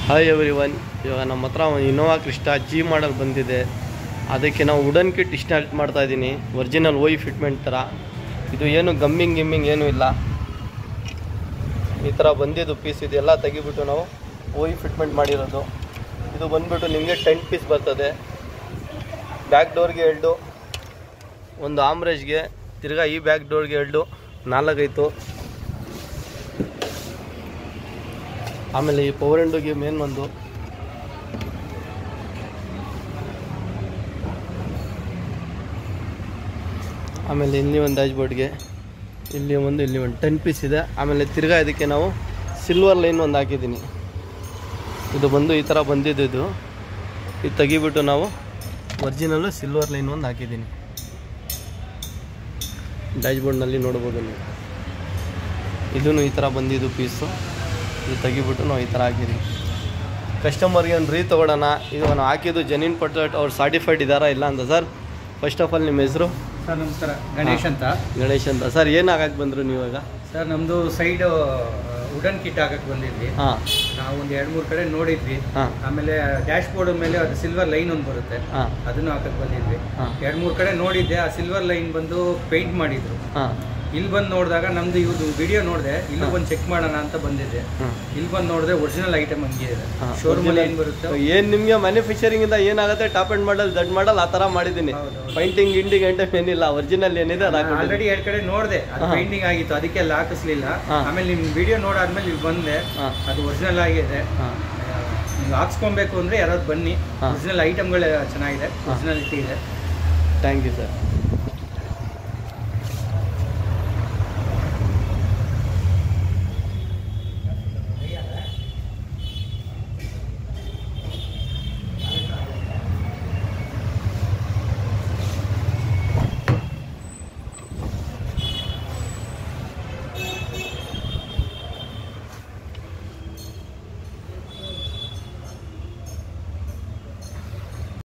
Hi every one ಇವಾಗ ನಮ್ಮ ಹತ್ರ ಇನೋವಾ ಕ್ರಿಸ್ಟಾ ಜಿ ಮಾಡಲ್ ಬಂದಿದೆ ಅದಕ್ಕೆ ನಾವು ವುಡನ್ ಕಿಟ್ ಇನ್ಸ್ಟಾಲ್ ಮಾಡ್ತಾ ಇದ್ದೀನಿ ಒರಿಜಿನಲ್ ಓಯ್ ಫಿಟ್ಮೆಂಟ್ ಥರ ಇದು ಏನು ಗಮ್ಮಿಂಗ್ ಗಿಮ್ಮಿಂಗ್ ಏನೂ ಇಲ್ಲ ಈ ಥರ ಬಂದಿದ್ದು ಪೀಸ್ ಇದೆಲ್ಲ ತೆಗಿಬಿಟ್ಟು ನಾವು ಓಯ್ ಫಿಟ್ಮೆಂಟ್ ಮಾಡಿರೋದು ಇದು ಬಂದ್ಬಿಟ್ಟು ನಿಮಗೆ ಟೆನ್ ಪೀಸ್ ಬರ್ತದೆ ಬ್ಯಾಕ್ ಡೋರ್ಗೆ ಎರಡು ಒಂದು ಆಮ್ರೇಜ್ಗೆ ತಿರ್ಗಾ ಈ ಬ್ಯಾಕ್ ಡೋರ್ಗೆ ಎರಡು ನಾಲ್ಕೈತು ಆಮೇಲೆ ಈ ಪವರ್ ಎಂಡುಗೆ ಮೇನ್ ಒಂದು ಆಮೇಲೆ ಇಲ್ಲಿ ಒಂದು ಡ್ಯಾಶ್ ಬೋರ್ಡ್ಗೆ ಇಲ್ಲಿ ಒಂದು ಇಲ್ಲಿ ಒಂದು ಟೆನ್ ಪೀಸ್ ಇದೆ ಆಮೇಲೆ ತಿರ್ಗಾ ಇದಕ್ಕೆ ನಾವು ಸಿಲ್ವರ್ ಲೈನ್ ಒಂದು ಹಾಕಿದ್ದೀನಿ ಇದು ಬಂದು ಈ ಥರ ಬಂದಿದ್ದು ಇದು ಇದು ತೆಗಿಬಿಟ್ಟು ನಾವು ಒರಿಜಿನಲ್ಲು ಸಿಲ್ವರ್ ಲೈನ್ ಒಂದು ಹಾಕಿದ್ದೀನಿ ಡ್ಯಾಶ್ ಬೋರ್ಡ್ನಲ್ಲಿ ನೋಡ್ಬೋದು ನೀವು ಇದೂ ಈ ಥರ ಬಂದಿದ್ದು ಪೀಸು ಇದು ತೆಗಿಬಿಟ್ಟು ನಾವು ಈ ಥರ ಹಾಕಿದ್ದೀವಿ ಕಸ್ಟಮರ್ಗೆ ಒಂದು ರೀ ತೊಗೊಳೋಣ ಇದು ನಾವು ಹಾಕಿದ್ದು ಜೆನ್ಯೂನ್ ಪರ್ಸೆಂಟ್ ಅವ್ರು ಸರ್ಟಿಫೈಡ್ ಇದ್ದಾರಾ ಇಲ್ಲ ಅಂತ ಸರ್ ಫಸ್ಟ್ ಆಫ್ ಆಲ್ ನಿಮ್ಮ ಹೆಸರು ಸರ್ ನಮಸ್ಕಾರ ಗಣೇಶ್ ಅಂತ ಗಣೇಶ್ ಅಂತ ಸರ್ ಏನು ಹಾಕಕ್ಕೆ ಬಂದರು ನೀವಾಗ ಸರ್ ನಮ್ಮದು ಸೈಡ್ ವುಡನ್ ಕಿಟ್ ಹಾಕಕ್ಕೆ ಬಂದಿದ್ವಿ ಹಾಂ ನಾವು ಒಂದು ಎರಡು ಮೂರು ಕಡೆ ನೋಡಿದ್ವಿ ಹಾಂ ಆಮೇಲೆ ಡ್ಯಾಶ್ ಬೋರ್ಡ್ ಮೇಲೆ ಅದು ಸಿಲ್ವರ್ ಲೈನ್ ಒಂದು ಬರುತ್ತೆ ಹಾಂ ಅದನ್ನು ಹಾಕಕ್ಕೆ ಬಂದಿದ್ವಿ ಹಾಂ ಎರಡು ಮೂರು ಕಡೆ ನೋಡಿದ್ದೆ ಆ ಸಿಲ್ವರ್ ಲೈನ್ ಬಂದು ಪೇಂಟ್ ಮಾಡಿದ್ರು ಹಾಂ ಇಲ್ಲಿ ಬಂದು ನೋಡಿದಾಗ ನಮ್ದು ಇವ್ರದ್ದು ವಿಡಿಯೋ ನೋಡಿದೆ ಇಲ್ಲಿ ಹಾ. ಬಂದು ಚೆಕ್ ಮಾಡೋಣ ಅಂತ ಬಂದಿದ್ದೆ ಹಾಂ ಇಲ್ಲಿ ಬಂದು ನೋಡಿದ್ರೆ ಒರಿಜಿನಲ್ ಐಟಮ್ ಹಂಗೆ ಇದೆ ಹಾ, ಶೋರೂಮಲ್ಲಿ original. ಏನು ಬರುತ್ತೆ ಏನು ನಿಮಗೆ ಮ್ಯಾನುಫ್ಯಾಕ್ಚರಿಂಗ್ ಇಂದ ಏನಾಗುತ್ತೆ ಟಾಪ್ ಅಂಡ್ ಮಾಡಲ್ ದಡ್ ಮಾಡಲ್ ಆ ಥರ ಮಾಡಿದ್ದೀನಿ ಹೌದು, ಹೌದು. ಪೈಂಟಿಂಗ್ ಗಿಂಟಿಂಗ್ ಐಟಮ್ ಏನಿಲ್ಲ ಒರಿಜಿನಲ್ ಏನಿದೆ ಅದು ಹಾಕ್ಬಿಟ್ಟಿದ್ದೀನಿ. ಆಲ್ರೆಡಿ ಎರಡು ಕಡೆ ನೋಡಿದೆ ಅದು ಹಾ. ಪೇಂಟಿಂಗ್ ಆಗಿತ್ತು ಅದಕ್ಕೆ ಅಲ್ಲಿ ಹಾಕಿಸ್ಲಿಲ್ಲ ಹಾ. ಆಮೇಲೆ ನಿಮ್ಮ ವಿಡಿಯೋ ನೋಡಾದ್ಮೇಲೆ ಇಲ್ಲಿ ಬಂದೆ ಹಾಂ ಅದು ಒರಿಜಿನಲ್ ಆಗಿದೆ ಹಾಂ ನೀವು ಹಾಕ್ಸ್ಕೊಬೇಕು ಅಂದರೆ ಯಾರಾದ್ರು ಬನ್ನಿ ಹಾ. ಒರಿಜಿನಲ್ ಐಟಮ್ಗಳು ಚೆನ್ನಾಗಿದೆ ಹಾ. ಒರಿಜಿನಾಲಿಟಿ ಇದೆ ಥ್ಯಾಂಕ್ ಯು ಸರ್